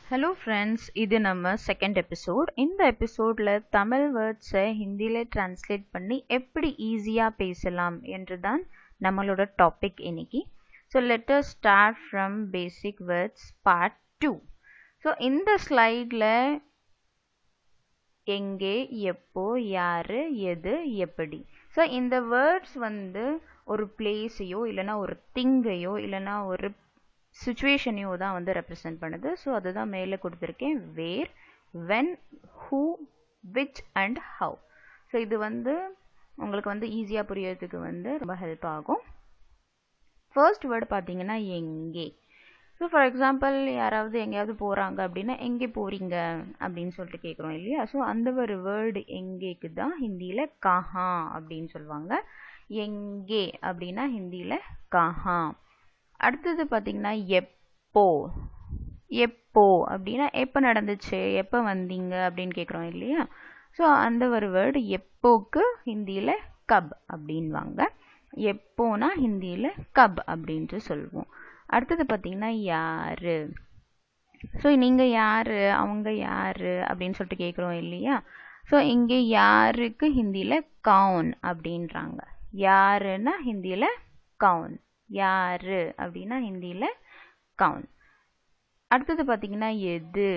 hello friends இது நம்ம second episode இந்த எபிசோடில் தமிழ் வேர்ட்ஸை ஹிந்தியில் டிரான்ஸ்லேட் பண்ணி எப்படி ஈஸியாக பேசலாம் என்று தான் நம்மளோட டாபிக் இன்னைக்கு so letter start from basic words part two so இந்த ஸ்லைடில் எங்கே எப்போ யார் எது எப்படி ஸோ இந்த வேர்ட்ஸ் வந்து ஒரு பிளேஸையோ இல்லைனா ஒரு திங்கையோ இல்லைனா ஒரு சுச்சுவேஷனையோ தான் வந்து ரெப்ரசன்ட் பண்ணுது ஸோ அதுதான் மேலே கொடுத்துருக்கேன் where when who which and how so இது வந்து உங்களுக்கு வந்து ஈஸியாக புரியறதுக்கு வந்து ரொம்ப ஹெல்ப் ஆகும் ஃபர்ஸ்ட் வேர்டு பார்த்தீங்கன்னா எங்கே ஸோ ஃபார் எக்ஸாம்பிள் யாராவது எங்கேயாவது போகிறாங்க அப்படின்னா எங்கே போகிறீங்க அப்படின்னு சொல்லிட்டு கேட்குறோம் இல்லையா ஸோ அந்த ஒரு வேர்டு எங்கேக்கு தான் ஹிந்தியில் கஹா அப்படின்னு சொல்லுவாங்க எங்கே அப்படின்னா ஹிந்தியில் கஹா அடுத்தது பார்த்தீங்கன்னா எப்போ எப்போ அப்படின்னா எப்போ நடந்துச்சு எப்போ வந்தீங்க அப்படின்னு கேட்குறோம் இல்லையா ஸோ அந்த ஒரு வேர்டு எப்போக்கு ஹிந்தியில் கப் அப்படின்வாங்க எப்போனா ஹிந்தியில் கப் அப்படின்ட்டு சொல்லுவோம் அடுத்தது பார்த்தீங்கன்னா யாரு ஸோ நீங்கள் யார் அவங்க யார் அப்படின்னு சொல்லிட்டு கேட்குறோம் இல்லையா ஸோ இங்கே யாருக்கு ஹிந்தியில் கவுன் அப்படின்றாங்க யாருன்னா ஹிந்தியில் கவுன் யாரு அப்படின்னா ஹிந்தியில் கவுன் அடுத்தது பார்த்தீங்கன்னா எது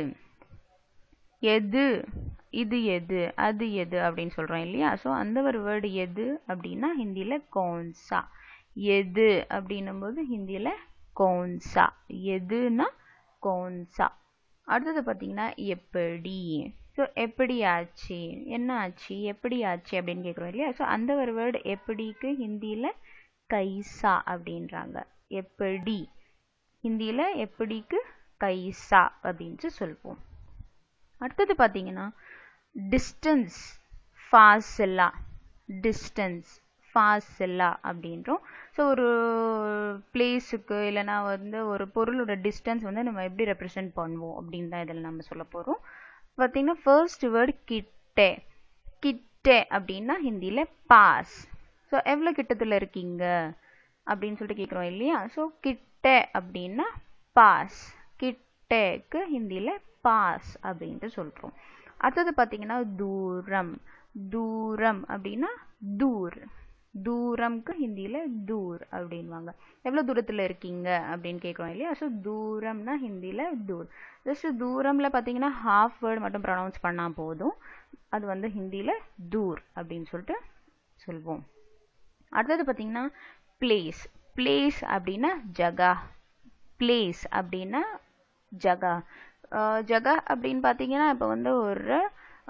எது இது எது அது எது அப்படின்னு சொல்கிறோம் இல்லையா ஸோ அந்த ஒரு வேர்டு எது அப்படின்னா ஹிந்தியில் கோன்சா எது அப்படின்னும் போது ஹிந்தியில் கோன்சா எதுனா கோன்சா அடுத்தது பார்த்தீங்கன்னா எப்படி ஸோ எப்படி ஆச்சு என்ன ஆச்சு எப்படி ஆச்சு அப்படின்னு கேட்குறோம் இல்லையா ஸோ அந்த ஒரு வேர்டு எப்படிக்கு ஹிந்தியில் கைசா அப்படின்றாங்க எப்படி ஹிந்தியில் எப்படிக்கு கைசா அப்படின்ட்டு சொல்லுவோம் அடுத்தது பார்த்தீங்கன்னா டிஸ்டன்ஸ் ஃபாசிலா டிஸ்டன்ஸ் ஃபாசிலா அப்படின்றோம் ஸோ ஒரு பிளேஸுக்கு இல்லைனா வந்து ஒரு பொருளோட டிஸ்டன்ஸ் வந்து நம்ம எப்படி ரெப்ரசென்ட் பண்ணுவோம் அப்படின்னு தான் இதில் நம்ம சொல்ல போகிறோம் பார்த்தீங்கன்னா ஃபர்ஸ்ட் வேர்டு கிட்டே கிட்டே அப்படின்னா ஹிந்தியில் பாஸ் ஸோ எவ்வளோ கிட்டத்தில் இருக்கீங்க அப்படின்னு சொல்லிட்டு கேட்குறோம் இல்லையா ஸோ கிட்ட அப்படின்னா பாஸ் கிட்டேக்கு ஹிந்தியில் பாஸ் அப்படின்ட்டு சொல்கிறோம் அடுத்தது பார்த்தீங்கன்னா தூரம் தூரம் அப்படின்னா தூர் தூரம்க்கு ஹிந்தியில் தூர் அப்படின்வாங்க எவ்வளோ தூரத்தில் இருக்கீங்க அப்படின்னு கேட்குறோம் இல்லையா ஸோ தூரம்னா ஹிந்தியில் தூர் ஜஸ்ட் தூரமில் பார்த்தீங்கன்னா ஹாஃப் வேர்டு மட்டும் ப்ரொனவுன்ஸ் பண்ணால் போதும் அது வந்து ஹிந்தியில் தூர் அப்படின்னு சொல்லிட்டு சொல்வோம் அடுத்தது பார்த்தீங்கன்னா பிளேஸ் பிளேஸ் அப்படின்னா ஜகா பிளேஸ் அப்படின்னா ஜகா ஜகா அப்படின்னு பார்த்தீங்கன்னா இப்போ வந்து ஒரு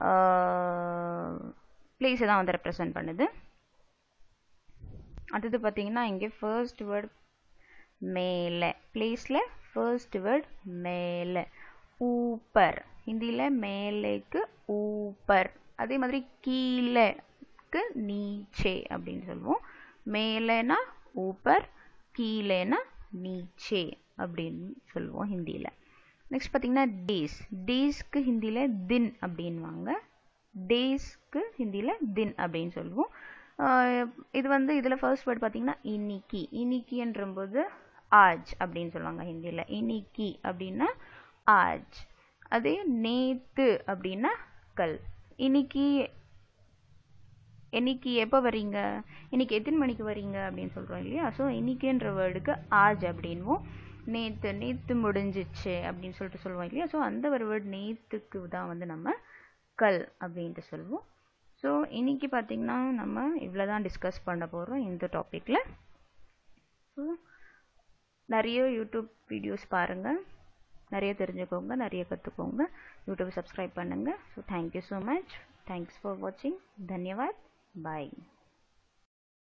பிளேஸை தான் வந்து ரெப்ரசன்ட் பண்ணுது அடுத்தது பார்த்தீங்கன்னா இங்கே ஃபர்ஸ்ட் வேர்ட் மேலே பிளேஸில் ஃபர்ஸ்ட் வேர்ட் மேலே ஊப்பர் ஹிந்தியில் மேலேக்கு ஊப்பர் அதே மாதிரி கீழேக்கு நீச்சே அப்படின்னு சொல்லுவோம் மேலேனா ஊப்பர் கீழேனா நீச்சே அப்படின்னு சொல்லுவோம் ஹிந்தியில் நெக்ஸ்ட் பார்த்தீங்கன்னா டேஸ் டேஸ்க்கு ஹிந்தியில் தின் அப்படின்வாங்க டேஸ்க்கு ஹிந்தியில் தின் அப்படின்னு சொல்லுவோம் இது வந்து இதில் ஃபர்ஸ்ட் வேர்ட் பார்த்தீங்கன்னா இன்னிக்கி இன்னிக்கின்றம்போது ஆஜ் அப்படின்னு சொல்லுவாங்க ஹிந்தியில் இன்னிக்கி அப்படின்னா ஆஜ் அதே நேத்து அப்படின்னா கல் இன்னைக்கு இன்னைக்கு எப்போ வரீங்க இன்னைக்கு எத்தனை மணிக்கு வரீங்க அப்படின்னு சொல்கிறோம் இல்லையா ஸோ இன்னைக்குன்ற வேர்டுக்கு ஆஜ் அப்படின்வோம் நேற்று நேற்று முடிஞ்சிச்சு அப்படின்னு சொல்லிட்டு சொல்லுவோம் இல்லையா ஸோ அந்த ஒரு வேர்டு நேற்றுக்கு தான் வந்து நம்ம கல் அப்படின்ட்டு சொல்லுவோம் ஸோ இன்னைக்கு பார்த்தீங்கன்னா நம்ம இவ்வளோ தான் டிஸ்கஸ் பண்ண போகிறோம் இந்த டாப்பிக்கில் ஸோ நிறைய யூடியூப் வீடியோஸ் பாருங்கள் நிறைய தெரிஞ்சுக்கோங்க நிறைய கற்றுக்கோங்க யூடியூப் சப்ஸ்கிரைப் பண்ணுங்கள் so thank you so much thanks for வாட்சிங் தன்யவாத் பாய்